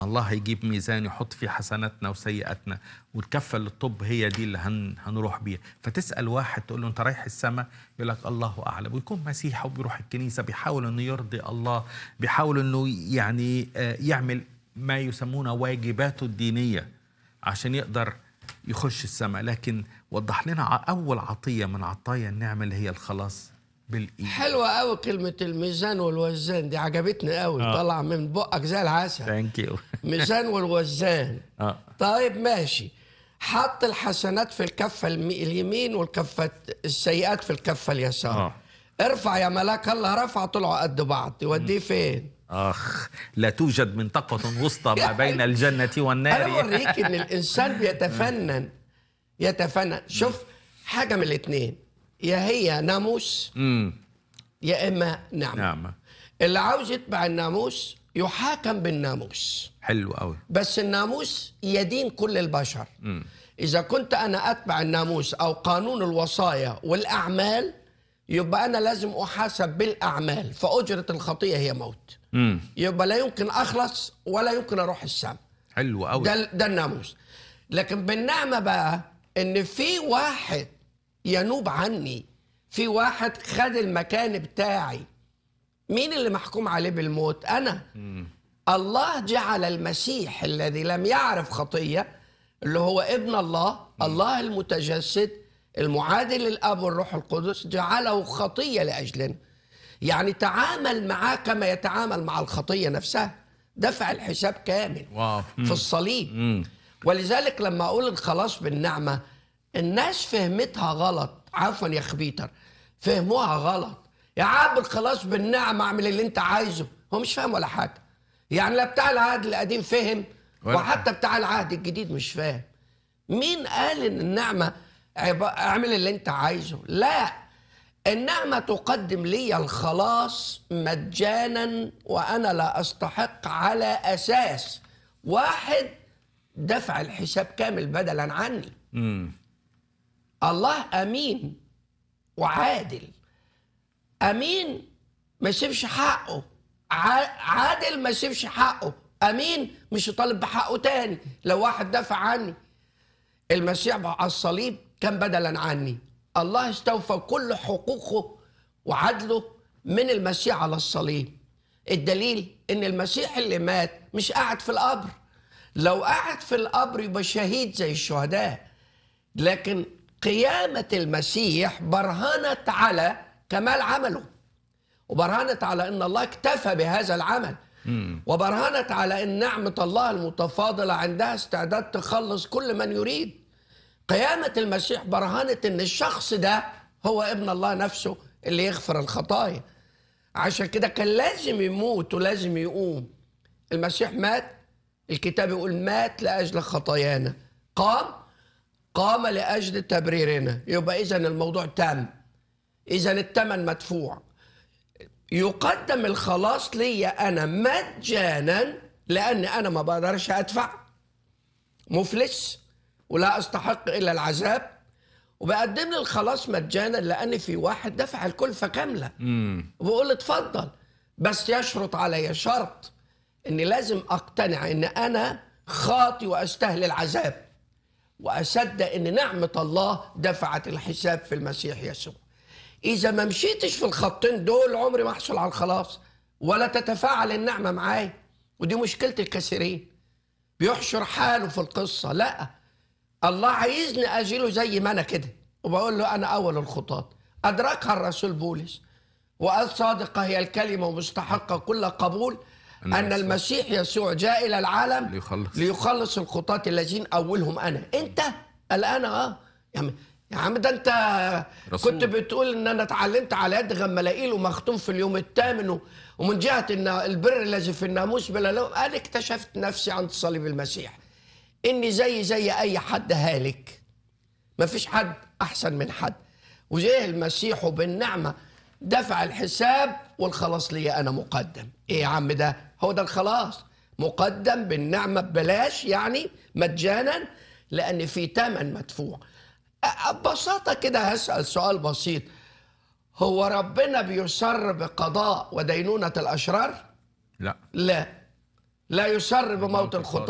الله هيجيب ميزان يحط فيه حسناتنا وسيئاتنا والكفه اللي الطب هي دي اللي هن هنروح بيها فتسال واحد تقول له انت رايح السماء يقول لك الله اعلم ويكون مسيحي وبيروح الكنيسه بيحاول انه يرضي الله بيحاول انه يعني آه، يعمل ما يسمونه واجباته الدينيه عشان يقدر يخش السماء لكن وضح لنا ع- اول عطيه من عطايا النعمه اللي هي الخلاص بالايمان حلوة قوي كلمة الميزان والوزان دي عجبتني قوي آه. طلع من بقك زي العسل ثانك يو ميزان والوزان اه طيب ماشي حط الحسنات في الكفة الم- اليمين والكفة السيئات في الكفة اليسار آه. ارفع يا ملاك الله رفع طلعوا قد بعض يوديه فين اخ لا توجد منطقه وسطى ما بين الجنه انا والنار اوريك ان الانسان بيتفنن يتفنن شوف حاجة من الاتنين يا هي ناموس امم يا اما نعمة نعم اللي عاوز يتبع الناموس يحاكم بالناموس حلو قوي بس الناموس يدين كل البشر إذا كنت أنا أتبع الناموس أو قانون الوصايا والأعمال يبقى أنا لازم أحاسب بالأعمال فأجرة الخطية هي موت امم يبقى لا يمكن أخلص ولا يمكن أروح السماء حلو قوي ده ده الناموس لكن بالنعمه بقى ان في واحد ينوب عني في واحد خد المكان بتاعي مين اللي محكوم عليه بالموت انا الله جعل المسيح الذي لم يعرف خطيه اللي هو ابن الله الله المتجسد المعادل للاب والروح القدس جعله خطيه لاجلنا يعني تعامل معاه كما يتعامل مع الخطيه نفسها دفع الحساب كامل واو في الصليب امم ولذلك لما اقول الخلاص بالنعمه الناس فهمتها غلط عفوا يا خبيتر فهموها غلط يا عم الخلاص بالنعمه اعمل اللي انت عايزه هو مش فاهم ولا حاجه يعني لا بتاع العهد القديم فهم ولا وحتى بتاع العهد الجديد مش فاهم مين قال ان النعمه عب- اعمل اللي انت عايزه لا النعمه تقدم لي الخلاص مجانا وانا لا استحق على اساس واحد دفع الحساب كامل بدلا عني امم الله امين وعادل امين ما يسيبش حقه ع- عادل ما يسيبش حقه امين مش يطالب بحقه تاني لو واحد دافع عني المسيح على الصليب كان بدلا عني الله استوفى كل حقوقه وعدله من المسيح على الصليب الدليل ان المسيح اللي مات مش قاعد في القبر لو قاعد في القبر يبقى شهيد زي الشهداء لكن قيامة المسيح برهنت على كمال عمله وبرهنت على ان الله اكتفى بهذا العمل وبرهنت على ان نعمة الله المتفاضلة عندها استعداد تخلص كل من يريد قيامة المسيح برهنت ان الشخص ده هو ابن الله نفسه اللي يغفر الخطايا عشان كده كان لازم يموت ولازم يقوم المسيح مات الكتاب يقول مات لأجل خطايانا قام قام لأجل تبريرنا يبقى إذا الموضوع تم إذا الثمن مدفوع يقدم الخلاص لي أنا مجانا لأن أنا ما بقدرش أدفع مفلس ولا أستحق إلا العذاب وبقدم لي الخلاص مجانا لأن في واحد دفع الكلفة كاملة امم وبقول له اتفضل بس يشرط علي شرط اني لازم اقتنع ان انا خاطي واستاهل العذاب واصدق ان نعمه الله دفعت الحساب في المسيح يسوع اذا ما مشيتش في الخطين دول عمري ما احصل على الخلاص ولا تتفاعل النعمه معاي ودي مشكله الكثيرين بيحشر حاله في القصه لا الله عايزني اجيله زي ما انا كده وبقول له انا اول الخطاة ادركها الرسول بولس وقال صادقه هي الكلمه ومستحقه كل قبول ان المسيح يسوع جاء الى العالم ليخلص. ليخلص الخطاة الذين اولهم انا انت قال انا اه يا عم يا عم ده انت رسول. كنت بتقول ان انا اتعلمت على يد غملائيل ومختوم في اليوم الثامن و- ومن جهه ان البر الذي في الناموس بلا لوم قال اكتشفت نفسي عند صليب المسيح اني زي زي اي حد هالك ما فيش حد احسن من حد وجه المسيح بالنعمه دفع الحساب والخلاص لي انا مقدم ايه يا عم ده هو ده الخلاص مقدم بالنعمه ببلاش يعني مجانا لان في ثمن مدفوع أ- ببساطه كده هسال سؤال بسيط هو ربنا بيسر بقضاء ودينونه الاشرار لا لا لا يسر بموت الخطاة